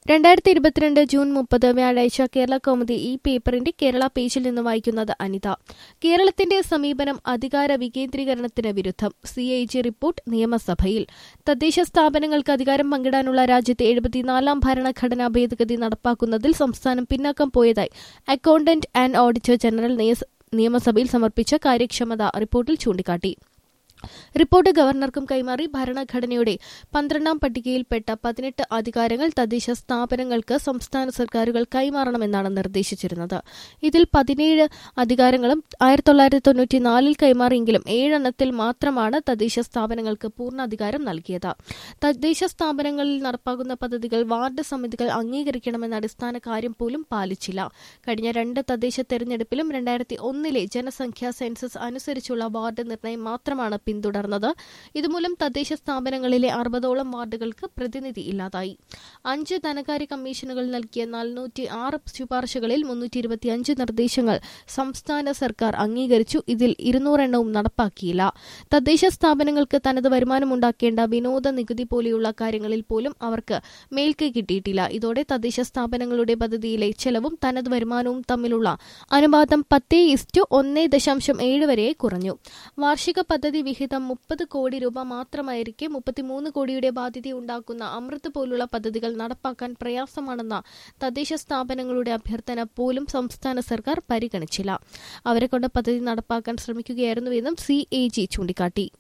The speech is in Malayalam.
രണ്ടായിരത്തി ഇരുപത്തിരണ്ട് ജൂൺ മുപ്പത് വ്യാഴാഴ്ച കേരള കൗമുദി ഈ പേപ്പറിന്റെ കേരള പേജിൽ നിന്ന് വായിക്കുന്നത് അനിത കേരളത്തിന്റെ സമീപനം അധികാര വികേന്ദ്രീകരണത്തിന് വിരുദ്ധം സി ഐ ജി റിപ്പോർട്ട് നിയമസഭയിൽ തദ്ദേശ സ്ഥാപനങ്ങൾക്ക് അധികാരം പങ്കിടാനുള്ള രാജ്യത്തെ എഴുപത്തിനാലാം ഭരണഘടനാ ഭേദഗതി നടപ്പാക്കുന്നതിൽ സംസ്ഥാനം പിന്നാക്കം പോയതായി അക്കൌണ്ടന്റ് ആൻഡ് ഓഡിറ്റർ ജനറൽ നിയസ് നിയമസഭയിൽ സമർപ്പിച്ച കാര്യക്ഷമത റിപ്പോർട്ടിൽ ചൂണ്ടിക്കാട്ടി റിപ്പോർട്ട് ഗവർണർക്കും കൈമാറി ഭരണഘടനയുടെ പന്ത്രണ്ടാം പട്ടികയിൽപ്പെട്ട പതിനെട്ട് അധികാരങ്ങൾ തദ്ദേശ സ്ഥാപനങ്ങൾക്ക് സംസ്ഥാന സർക്കാരുകൾ കൈമാറണമെന്നാണ് നിർദ്ദേശിച്ചിരുന്നത് ഇതിൽ പതിനേഴ് അധികാരങ്ങളും ആയിരത്തി തൊള്ളായിരത്തി തൊണ്ണൂറ്റിനാലിൽ കൈമാറിയെങ്കിലും ഏഴെണ്ണത്തിൽ മാത്രമാണ് തദ്ദേശ സ്ഥാപനങ്ങൾക്ക് പൂർണ്ണ അധികാരം നൽകിയത് തദ്ദേശ സ്ഥാപനങ്ങളിൽ നടപ്പാക്കുന്ന പദ്ധതികൾ വാർഡ് സമിതികൾ അംഗീകരിക്കണമെന്ന അടിസ്ഥാന കാര്യം പോലും പാലിച്ചില്ല കഴിഞ്ഞ രണ്ട് തദ്ദേശ തെരഞ്ഞെടുപ്പിലും രണ്ടായിരത്തി ഒന്നിലെ ജനസംഖ്യാ സെൻസസ് അനുസരിച്ചുള്ള വാർഡ് നിർണയം മാത്രമാണ് പിന്തുടർന്നത് ഇതുമൂലം തദ്ദേശ സ്ഥാപനങ്ങളിലെ അറുപതോളം വാർഡുകൾക്ക് പ്രതിനിധി ഇല്ലാതായി അഞ്ച് ധനകാര്യ കമ്മീഷനുകൾ നൽകിയ നാനൂറ്റി ആറ് ശുപാർശകളിൽ മുന്നൂറ്റി ഇരുപത്തിയഞ്ച് നിർദ്ദേശങ്ങൾ സംസ്ഥാന സർക്കാർ അംഗീകരിച്ചു ഇതിൽ ഇരുന്നൂറെണ്ണവും നടപ്പാക്കിയില്ല തദ്ദേശ സ്ഥാപനങ്ങൾക്ക് തനത് വരുമാനമുണ്ടാക്കേണ്ട വിനോദ നികുതി പോലെയുള്ള കാര്യങ്ങളിൽ പോലും അവർക്ക് മേൽക്കൈ കിട്ടിയിട്ടില്ല ഇതോടെ തദ്ദേശ സ്ഥാപനങ്ങളുടെ പദ്ധതിയിലെ ചെലവും തനത് വരുമാനവും തമ്മിലുള്ള അനുപാതം പത്തേ ഇസ്റ്റു ഒന്ന് ദശാംശം ഏഴ് വരെ കുറഞ്ഞു വാർഷിക പദ്ധതി വിഹിതം മുപ്പത് കോടി രൂപ മാത്രമായിരിക്കെ മുപ്പത്തിമൂന്ന് കോടിയുടെ ബാധ്യതയുണ്ടാക്കുന്ന അമൃത് പോലുള്ള പദ്ധതികൾ നടപ്പാക്കാൻ പ്രയാസമാണെന്ന തദ്ദേശ സ്ഥാപനങ്ങളുടെ അഭ്യർത്ഥന പോലും സംസ്ഥാന സർക്കാർ പരിഗണിച്ചില്ല അവരെ കൊണ്ട് പദ്ധതി നടപ്പാക്കാൻ ശ്രമിക്കുകയായിരുന്നുവെന്നും സി എ ജി ചൂണ്ടിക്കാട്ടി